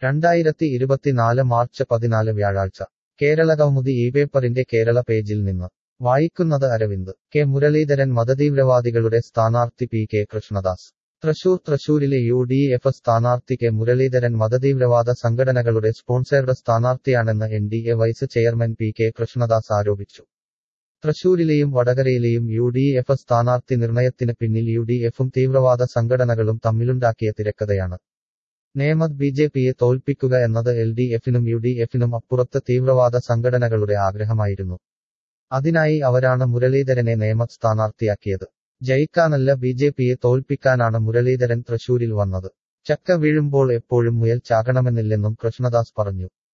രണ്ടായിരത്തി ഇരുപത്തിനാല് മാർച്ച് പതിനാല് വ്യാഴാഴ്ച കേരളകൗമുദി ഈ പേപ്പറിന്റെ കേരള പേജിൽ നിന്ന് വായിക്കുന്നത് അരവിന്ദ് കെ മുരളീധരൻ മതതീവ്രവാദികളുടെ സ്ഥാനാർത്ഥി പി കെ കൃഷ്ണദാസ് തൃശൂർ തൃശൂരിലെ യു ഡി എഫ് സ്ഥാനാർത്ഥി കെ മുരളീധരൻ മതതീവ്രവാദ സംഘടനകളുടെ സ്പോൺസേർഡ് സ്ഥാനാർത്ഥിയാണെന്ന് N D A vice chairman P K Krishnadas ആരോപിച്ചു തൃശൂരിലെയും വടകരയിലെയും യു ഡി എഫ് സ്ഥാനാർത്ഥി നിർണയത്തിന് പിന്നിൽ യു ഡി എഫും തീവ്രവാദ സംഘടനകളും തമ്മിലുണ്ടാക്കിയ തിരക്കഥയാണ് നേമത് ബി ജെ പിയെ തോൽപ്പിക്കുക എന്നത് എൽ ഡി എഫിനും യു ഡി എഫിനും അപ്പുറത്ത് തീവ്രവാദ സംഘടനകളുടെ ആഗ്രഹമായിരുന്നു അതിനായി അവരാണ് മുരളീധരനെ നേമത് സ്ഥാനാർത്ഥിയാക്കിയത് ജയിക്കാനല്ല ബി ജെ പിയെ തോൽപ്പിക്കാനാണ് മുരളീധരൻ തൃശൂരിൽ വന്നത് ചക്ക വീഴുമ്പോൾ എപ്പോഴും മുയൽ ചാകണമെന്നില്ലെന്നും കൃഷ്ണദാസ് പറഞ്ഞു